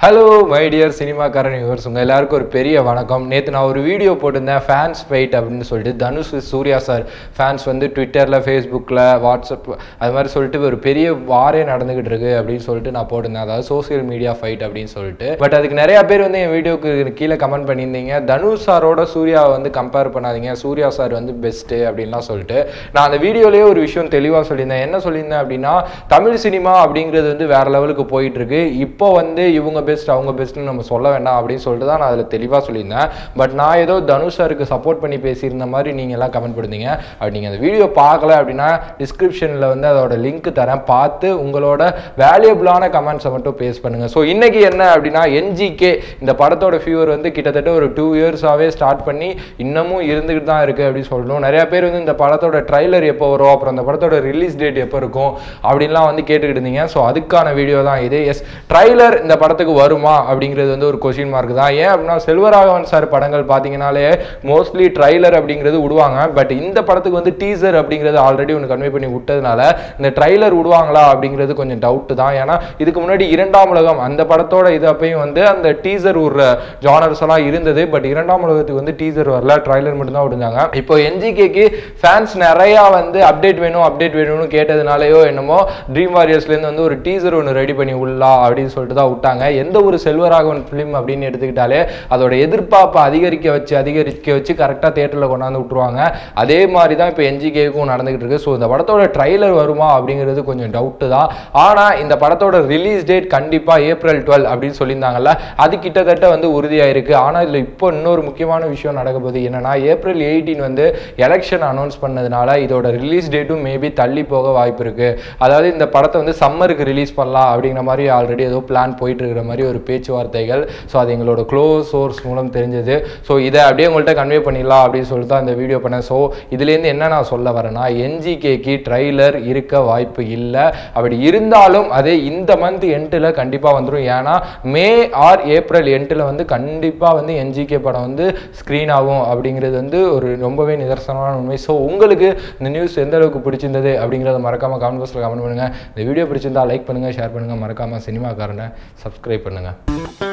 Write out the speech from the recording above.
hello my dear சினிமாக்காரன் yours உங்கள் எல்லாருக்கும் ஒரு பெரிய வணக்கம் நேற்று நான் ஒரு வீடியோ போட்டிருந்தேன் ஃபேன்ஸ் ஃபைட் அப்படின்னு சொல்லிட்டு தனுஷ் சூர்யா சார் ஃபேன்ஸ் வந்து ட்விட்டரில் ஃபேஸ்புக்கில் வாட்ஸ்அப் அது மாதிரி சொல்லிட்டு ஒரு பெரிய வாரே நடந்துகிட்டு இருக்கு அப்படின்னு சொல்லிட்டு நான் போட்டிருந்தேன் அதாவது சோசியல் மீடியா ஃபைட் அப்படின்னு சொல்லிட்டு பட் அதுக்கு நிறைய பேர் வந்து என் வீடியோக்கு கீழே கமெண்ட் பண்ணியிருந்தீங்க தனுஷ் சாரோட சூர்யாவை வந்து கம்பேர் பண்ணாதீங்க சூர்யா சார் வந்து பெஸ்ட்டு அப்படின்லாம் சொல்லிட்டு நான் அந்த வீடியோலேயே ஒரு விஷயம் தெளிவாக சொல்லியிருந்தேன் என்ன சொல்லியிருந்தேன் அப்படின்னா தமிழ் சினிமா அப்படிங்கிறது வந்து வேற லெவலுக்கு போயிட்டு இருக்கு இப்போ வந்து இவங்க பெஸ்ட் அவங்க பெஸ்ட்னு நம்ம சொல்ல வேண்டாம் அப்படின்னு சொல்லிட்டு தான் நான் அதில் தெளிவாக சொல்லியிருந்தேன் பட் நான் ஏதோ தனுஷ் சாருக்கு சப்போர்ட் பண்ணி பேசியிருந்த மாதிரி நீங்கள் எல்லாம் கமெண்ட் பண்ணுறீங்க அப்படி நீங்கள் அந்த வீடியோ பார்க்கல அப்படின்னா டிஸ்கிரிப்ஷனில் வந்து அதோட லிங்க் தரேன் பார்த்து உங்களோட வேல்யூபிளான கமெண்ட்ஸை மட்டும் பேஸ் பண்ணுங்கள் ஸோ இன்னைக்கு என்ன அப்படின்னா என்ஜிகே இந்த படத்தோட ஃபியூவர் வந்து கிட்டத்தட்ட ஒரு டூ இயர்ஸாகவே ஸ்டார்ட் பண்ணி இன்னமும் இருந்துகிட்டு தான் இருக்குது அப்படின்னு சொல்லணும் நிறைய பேர் வந்து இந்த படத்தோட ட்ரைலர் எப்போ வரும் அப்புறம் அந்த படத்தோட ரிலீஸ் டேட் எப்போ இருக்கும் அப்படின்லாம் வந்து கேட்டுக்கிட்டு இருந்தீங்க ஸோ அதுக்கான வீடியோ தான் இது எஸ் ட்ரைலர் இந்த படத்துக்கு வருமா அப்படிங்கிறது வந்து ஒரு கொஷின் மார்க் தான் ஏன் அப்படின்னா செல்வராகவன் சார் படங்கள் பார்த்தீங்கனாலே மோஸ்ட்லி ட்ரைலர் அப்படிங்கிறது விடுவாங்க பட் இந்த படத்துக்கு வந்து டீசர் அப்படிங்கிறது ஆல்ரெடி ஒன்று கன்வே பண்ணி விட்டதுனால இந்த ட்ரைலர் விடுவாங்களா அப்படிங்கிறது கொஞ்சம் டவுட் தான் ஏன்னா இதுக்கு முன்னாடி இரண்டாம் உலகம் அந்த படத்தோட இது அப்பயும் வந்து அந்த டீசர் விடுற ஜானர்ஸ் எல்லாம் இருந்தது பட் இரண்டாம் உலகத்துக்கு வந்து டீசர் வரல ட்ரைலர் மட்டும் தான் விடுந்தாங்க இப்போ என்ஜிகேக்கு ஃபேன்ஸ் நிறையா வந்து அப்டேட் வேணும் அப்டேட் வேணும்னு கேட்டதுனாலயோ என்னமோ ட்ரீம் வாரியர்ஸ்லேருந்து வந்து ஒரு டீசர் ஒன்று ரெடி பண்ணி விடலா அப்படின்னு சொல்லிட்டு தான் விட்டாங்க எந்த ஒரு செல்வராகவன் ஃபிலிம் அப்படின்னு எடுத்துக்கிட்டாலே அதோட எதிர்பார்ப்பை அதிகரிக்க வச்சு அதிகரிக்க வச்சு கரெக்டாக தேட்டரில் கொண்டாந்து விட்டுருவாங்க அதே மாதிரி தான் இப்போ என்ஜிகேக்கும் நடந்துகிட்டு இருக்கு ஸோ இந்த படத்தோட ட்ரைலர் வருமா அப்படிங்கிறது கொஞ்சம் டவுட்டு தான் ஆனால் இந்த படத்தோட ரிலீஸ் டேட் கண்டிப்பாக ஏப்ரல் டுவெல் அப்படின்னு சொல்லியிருந்தாங்கல்ல அது கிட்டத்தட்ட வந்து உறுதியாயிருக்கு ஆனால் இதில் இப்போ இன்னொரு முக்கியமான விஷயம் நடக்க போகுது என்னன்னா ஏப்ரல் எயிட்டீன் வந்து எலெக்ஷன் அனௌன்ஸ் பண்ணதுனால இதோட ரிலீஸ் டேட்டும் மேபி தள்ளி போக வாய்ப்பு இருக்கு அதாவது இந்த படத்தை வந்து சம்மருக்கு ரிலீஸ் பண்ணலாம் அப்படிங்கிற மாதிரி ஆல்ரெடி ஏதோ பிளான் போயிட்டு இருக்கிற மாதிரி ஒரு பேச்சுவார்த்தைகள் ஸோ அது எங்களோட க்ளோஸ் சோர்ஸ் மூலம் தெரிஞ்சது ஸோ இதை அப்படியே உங்கள்கிட்ட கன்வே பண்ணிடலாம் அப்படின்னு சொல்லிட்டு தான் இந்த வீடியோ பண்ணேன் ஸோ இதுலேருந்து என்ன நான் சொல்ல வரேன்னா என்ஜிகேக்கு ட்ரைலர் இருக்க வாய்ப்பு இல்லை அப்படி இருந்தாலும் அதே இந்த மந்த் எண்டில் கண்டிப்பாக வந்துடும் ஏன்னா மே ஆர் ஏப்ரல் எண்டில் வந்து கண்டிப்பாக வந்து என்ஜிகே படம் வந்து ஸ்க்ரீன் ஆகும் அப்படிங்கிறது வந்து ஒரு ரொம்பவே நிதர்சனமான உண்மை ஸோ உங்களுக்கு இந்த நியூஸ் எந்த அளவுக்கு பிடிச்சிருந்தது அப்படிங்கிறத மறக்காமல் கமெண்ட் பாக்ஸில் கமெண்ட் பண்ணுங்கள் இந்த வீடியோ பிடிச்சிருந்தா லைக் பண்ணுங்கள் ஷேர் பண்ணுங்கள் மறக்காமல் சினிமாக்காரனை சப்ஸ்கிரைப் பண்ணுங்கள்